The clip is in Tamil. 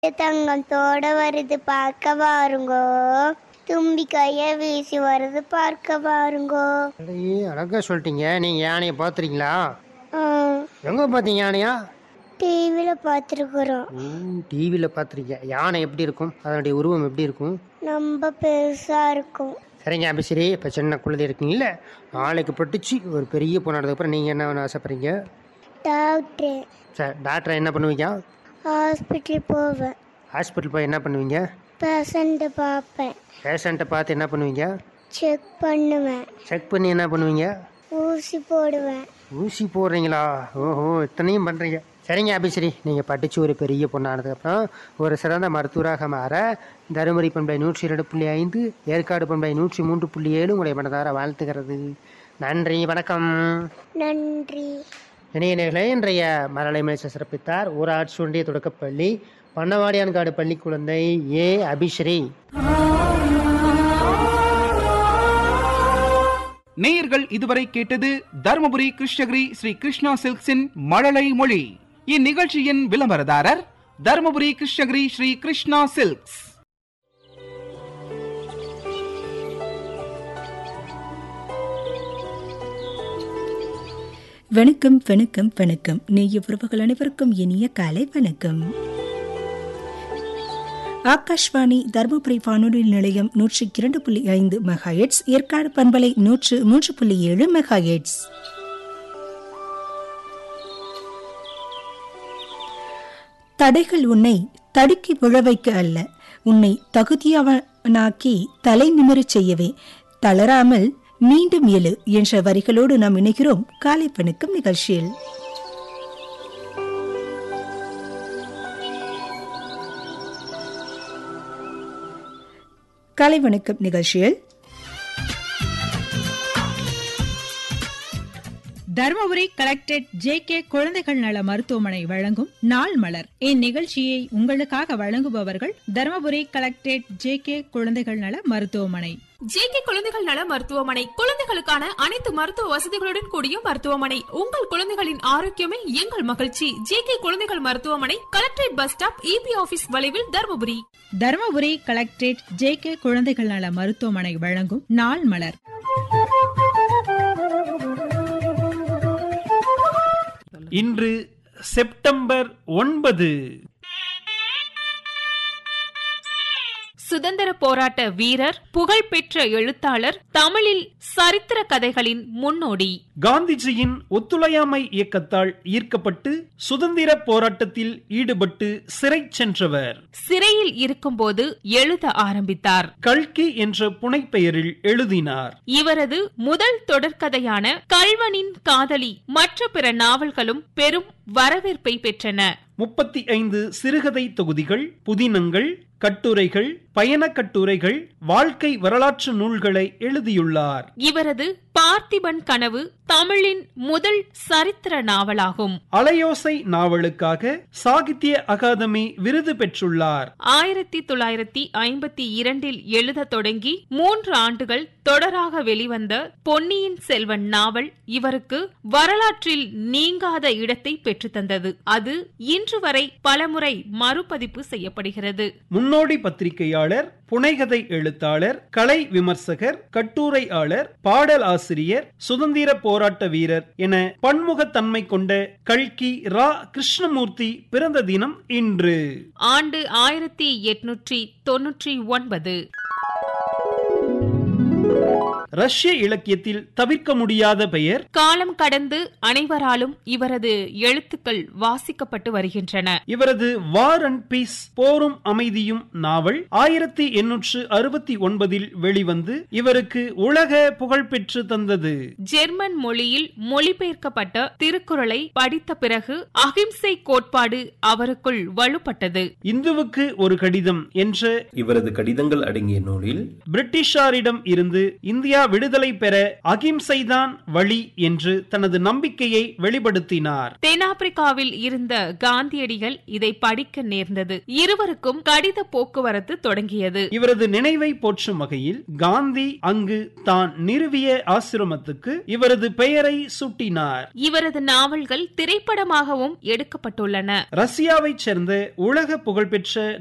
தங்கத்தோட வருது பார்க்க வாருங்கோ தும்பி கைய வீசி வருது பார்க்க வாருங்கோ அடையே அழகா சொல்லிட்டீங்க நீங்கள் யானையை பார்த்துறீங்களா ஆ, எங்கே பார்த்தீங்க யானையா டிவில பார்த்துருக்குறோம் டிவியில் பார்த்துருக்கீங்க யானை எப்படி இருக்கும் அதனுடைய உருவம் எப்படி இருக்கும் ரொம்ப பெருசா இருக்கும் சரிங்க அபிசரி இப்போ சின்ன குழந்தை இருக்கீங்கல்ல நாளைக்கு பட்டுச்சு ஒரு பெரிய பொண்ணானதுக்கப்புறம் நீங்கள் என்ன பண்ண ஆசைப்படுறீங்க டாக்டர் சார் டாக்டரை என்ன பண்ணுவீங்க ஹாஸ்பிட்டல் போவேன் ஹாஸ்பிட்டல் போய் என்ன பண்ணுவீங்க பேஷண்ட்டை பார்ப்பேன் பேஷண்ட்டை பார்த்து என்ன பண்ணுவீங்க செக் பண்ணுவேன் செக் பண்ணி என்ன பண்ணுவீங்க ஊசி போடுவேன் ஊசி போடுறீங்களா ஓஹோ இத்தனையும் பண்ணுறீங்க சரிங்க அபிஸ்ரீ நீங்கள் படித்து ஒரு பெரிய பொண்ணானதுக்கப்புறம் ஒரு சிறந்த மருத்துவராக மாற தருமபுரி பண்பை நூற்றி இரண்டு புள்ளி ஐந்து ஏற்காடு பண்பை நூற்றி மூன்று புள்ளி ஏழு உங்களுடைய மனதார வாழ்த்துகிறது நன்றி வணக்கம் நன்றி இணைய நேர்களே இன்றைய மரலை மேய்ச்ச சிறப்பித்தார் ஊராட்சி ஒன்றிய தொடக்கப்பள்ளி பண்ணவாடியான்காடு பள்ளி குழந்தை ஏ அபிஸ்ரீ நேயர்கள் இதுவரை கேட்டது தருமபுரி கிருஷ்ணகிரி ஸ்ரீ கிருஷ்ணா சில்க்ஸின் மழலை மொழி இந்நிகழ்ச்சியின் விளம்பரதாரர் தருமபுரி கிருஷ்ணகிரி ஸ்ரீ கிருஷ்ணா சில்க்ஸ் வணக்கம் வணக்கம் வணக்கம் நேய உறவுகள் அனைவருக்கும் இனிய காலை வணக்கம் ஆகாஷ்வாணி தருமபுரி வானொலி நிலையம் நூற்றி இரண்டு புள்ளி ஐந்து மெகாஹெட்ஸ் ஏற்காடு பண்பலை நூற்று மூன்று புள்ளி ஏழு மெகாஹெட்ஸ் தடைகள் உன்னை தடுக்கி விழ வைக்க அல்ல உன்னை தகுதியவனாக்கி தலை நிமிரச் செய்யவே தளராமல் மீண்டும் எழு என்ற வரிகளோடு நாம் இணைகிறோம் காலை வணக்கம் நிகழ்ச்சியில் காலை வணக்கம் நிகழ்ச்சியில் தருமபுரி கலெக்டரேட் ஜே கே குழந்தைகள் நல மருத்துவமனை வழங்கும் நாள் மலர் இந்நிகழ்ச்சியை உங்களுக்காக வழங்குபவர்கள் தருமபுரி கலெக்டரேட் ஜே கே குழந்தைகள் நல மருத்துவமனை ஜேகே குழந்தைகள் நல மருத்துவமனை குழந்தைகளுக்கான அனைத்து மருத்துவ வசதிகளுடன் கூடிய மருத்துவமனை உங்கள் குழந்தைகளின் ஆரோக்கியமே எங்கள் மகிழ்ச்சி ஜேகே குழந்தைகள் மருத்துவமனை collectorate bus stop EB office வளைவில் Dharmapuri Dharmapuri collectorate J K குழந்தைகள் நல மருத்துவமனை வழங்கும் நாள் மலர் இன்று செப்டம்பர் ஒன்பது சுதந்திர போராட்ட வீரர் புகழ்பெற்ற எழுத்தாளர் தமிழில் சரித்திர கதைகளின் முன்னோடி காந்திஜியின் ஒத்துழையாமை இயக்கத்தால் ஈர்க்கப்பட்டு சுதந்திர போராட்டத்தில் ஈடுபட்டு சிறை சென்றவர் சிறையில் இருக்கும்போது எழுத ஆரம்பித்தார் கல்கி என்ற புனைப்பெயரில் எழுதினார் இவரது முதல் தொடர்கதையான கல்வனின் காதலி மற்ற பிற நாவல்களும் பெரும் வரவேற்பை பெற்றன முப்பத்தி ஐந்து சிறுகதை தொகுதிகள் புதினங்கள் கட்டுரைகள் பயணக் கட்டுரைகள் வாழ்க்கை வரலாற்று நூல்களை எழுதியுள்ளார் இவரது பார்த்திபன் கனவு தமிழின் முதல் சரித்திர நாவலாகும் அலையோசை நாவலுக்காக சாகித்ய அகாதமி விருது பெற்றுள்ளார் ஆயிரத்தி தொள்ளாயிரத்தி ஐம்பத்தி இரண்டில் எழுத தொடங்கி மூன்று ஆண்டுகள் தொடராக வெளிவந்த பொன்னியின் செல்வன் நாவல் இவருக்கு வரலாற்றில் நீங்காத இடத்தை பெற்றுத்தந்தது அது இன்று வரை பலமுறை மறுபதிப்பு செய்யப்படுகிறது முன்னோடி பத்திரிகையாளர் புனைகதை எழுத்தாளர் கலை விமர்சகர் கட்டுரையாளர் பாடல் ஆசிரியர் சுதந்திர போராட்ட வீரர் என பன்முகத்தன்மை கொண்ட கல்கி ரா கிருஷ்ணமூர்த்தி பிறந்த தினம் இன்று ஆண்டு ஆயிரத்தி எட்நூற்றி தொன்னூற்றி ஒன்பது ரஷ்ய இலக்கியத்தில் தவிர்க்க முடியாத பெயர் காலம் கடந்து அனைவராலும் இவரது எழுத்துக்கள் வாசிக்கப்பட்டு வருகின்றன இவரது வார் அண்ட் பீஸ் போரும் அமைதியும் நாவல் ஆயிரத்தி எண்ணூற்று அறுபத்தி ஒன்பதில் வெளிவந்து இவருக்கு உலக புகழ் பெற்று தந்தது ஜெர்மன் மொழியில் மொழிபெயர்க்கப்பட்ட திருக்குறளை படித்த பிறகு அகிம்சை கோட்பாடு அவருக்குள் வலுப்பட்டது இந்துவுக்கு ஒரு கடிதம் என்ற இவரது கடிதங்கள் அடங்கிய நூலில் பிரிட்டிஷாரிடம் இருந்து இந்தியா விடுதலை பெற அகிம்சைதான் வழி என்று தனது நம்பிக்கையை வெளிப்படுத்தினார் தென்னாப்பிரிக்காவில் இருந்த காந்தியடிகள் இதை படிக்க நேர்ந்தது இருவருக்கும் கடித போக்குவரத்து தொடங்கியது இவரது நினைவை போற்றும் வகையில் காந்தி அங்கு தான் நிறுவிய ஆசிரமத்துக்கு இவரது பெயரை சூட்டினார் இவரது நாவல்கள் திரைப்படமாகவும் எடுக்கப்பட்டுள்ளன ரஷ்யாவைச் சேர்ந்த உலக புகழ்பெற்ற